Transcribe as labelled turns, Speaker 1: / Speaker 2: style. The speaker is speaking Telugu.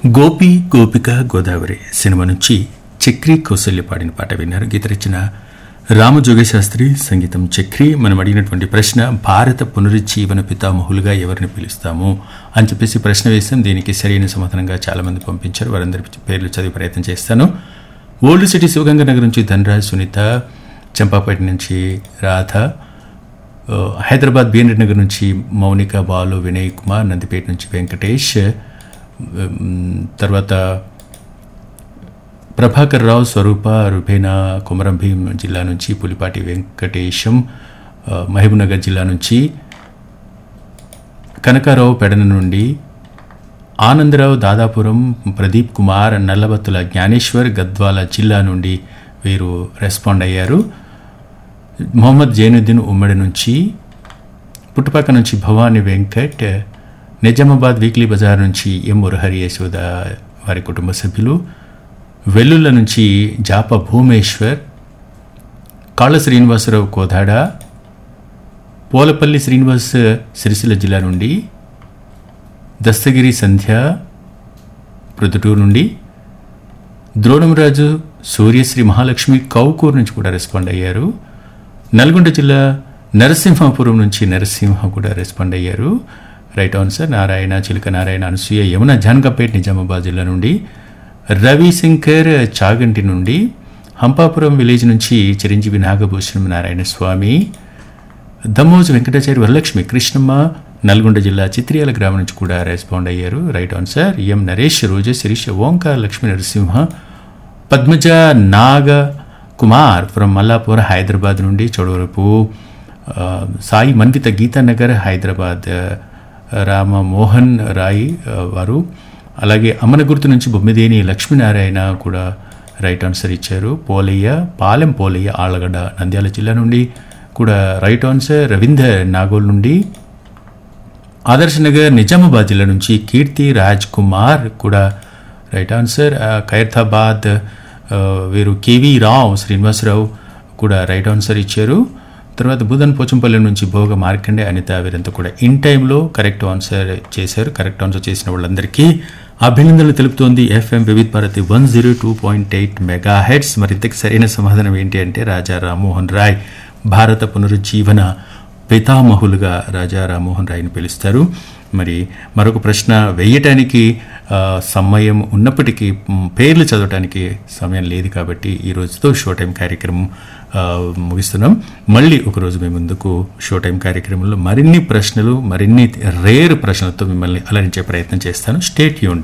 Speaker 1: గోపి గోపిక గోదావరి సినిమా నుంచి చక్రి కౌశల్య పాడిన పాట విన్నారు గీత రచన రామజోగ శాస్త్రి సంగీతం చక్రి మనం అడిగినటువంటి ప్రశ్న భారత పునరుజ్జీవన పితామహులుగా ఎవరిని పిలుస్తాము అని చెప్పేసి ప్రశ్న వేసాం దీనికి సరైన సమాధానంగా చాలా మంది పంపించారు వారందరి పేర్లు చదివి ప్రయత్నం చేస్తాను ఓల్డ్ సిటీ శివగంగ నగర్ నుంచి ధనరాజ్ సునీత చంపాపేట నుంచి రాధ ఆ, హైదరాబాద్ బిఎన్ నగర్ నుంచి మౌనిక బాలు వినయ్ కుమార్ నందిపేట నుంచి వెంకటేష్ ఉమ్, తర్వాత ప్రభాకర్ రావు స్వరూప రుబేనా కొమరం భీం జిల్లా నుంచి పులిపాటి వెంకటేశం ఆ, మహబూబ్నగర్ జిల్లా నుంచి కనకారావు పెడన నుండి ఆనందరావు దాదాపురం ప్రదీప్ కుమార్ నల్లబత్తుల జ్ఞానేశ్వర్ గద్వాల జిల్లా నుండి వీరు రెస్పాండ్ అయ్యారు మొహమ్మద్ జైనుద్దీన్ ఉమ్మడి నుంచి పుట్టుపక్క నుంచి భవానీ వెంకట్ నిజామాబాద్ వీక్లీ బజార్ నుంచి ఎం మురహరి యశోద వారి కుటుంబ సభ్యులు వెల్లుల్ల నుంచి జాప భూమేశ్వర్ కాళ్ళ శ్రీనివాసరావు కోదాడ పోలపల్లి శ్రీనివాస్ సిరిసిల్ల జిల్లా నుండి దస్తగిరి సంధ్య ప్రొద్దుటూరు నుండి ద్రోణంరాజు సూర్యశ్రీ మహాలక్ష్మి కౌకూరు నుంచి కూడా రెస్పాండ్ అయ్యారు నల్గొండ జిల్లా నరసింహాపురం నుంచి నరసింహ కూడా రెస్పాండ్ అయ్యారు రైట్ ఆన్సర్ నారాయణ చిలుక నారాయణ అనసూయ యమున జానకపేట్ నిజామాబాద్ జిల్లా నుండి రవిశంకర్ చాగంటి నుండి హంపాపురం విలేజ్ నుంచి చిరంజీవి నాగభూషణం నారాయణ స్వామి దమ్మోజు వెంకటాచారి వరలక్ష్మి కృష్ణమ్మ నల్గొండ జిల్లా చిత్రియాల గ్రామం నుంచి కూడా రెస్పాండ్ అయ్యారు రైట్ ఆన్సర్ ఎం నరేష్ రోజు శిరీష ఓంకార్ లక్ష్మీ నరసింహ పద్మజ నాగ కుమార్ ఫ్రమ్ మల్లాపూర్ హైదరాబాద్ నుండి చోడవరపు ఆ, సాయి మన్విత గీతానగర్ హైదరాబాద్ ఆ, రామ మోహన్ రాయ్ ఆ, వారు అలాగే అమనగుర్తు నుంచి బొమ్మిదేని లక్ష్మీనారాయణ కూడా రైట్ ఆన్సర్ ఇచ్చారు పోలయ్య పాలెం పోలయ్య ఆళ్ళగడ్డ నంద్యాల జిల్లా నుండి కూడా రైట్ ఆన్సర్ రవీందర్ నాగోల్ నుండి ఆదర్శ్ నగర్ నిజామాబాద్ జిల్లా నుంచి కీర్తి రాజ్ కుమార్ కూడా రైట్ ఆన్సర్ ఆ, ఖైరతాబాద్ ఆ, వీరు కేవీ రావు శ్రీనివాసరావు కూడా రైట్ ఆన్సర్ ఇచ్చారు తర్వాత బుధన్ పోచంపల్లి నుంచి భోగ మార్కండే అనిత వీరంతా కూడా ఇన్ టైంలో కరెక్ట్ ఆన్సర్ చేశారు కరెక్ట్ ఆన్సర్ చేసిన వాళ్ళందరికీ అభినందనలు తెలుపుతోంది FM Vividh Bharati one zero two point eight megahertz మరి ఇంతకు సరైన సమాధానం ఏంటి అంటే రాజా రామ్మోహన్ రాయ్ భారత పునరుజ్జీవన పితామహులుగా రాజా రామ్మోహన్ రాయ్ని పిలుస్తారు మరి మరొక ప్రశ్న వేయటానికి ఆ, సమయం ఉన్నప్పటికీ మ్, పేర్లు చదవటానికి సమయం లేదు కాబట్టి ఈ రోజుతో షో టైం కార్యక్రమం ఆ, ముగిస్తున్నాం మళ్ళీ ఒకరోజు మీ ముందుకు షో టైం కార్యక్రమంలో మరిన్ని ప్రశ్నలు మరిన్ని రేర్ ప్రశ్నలతో మిమ్మల్ని అలరించే ప్రయత్నం చేస్తాను స్టేట్ యూన్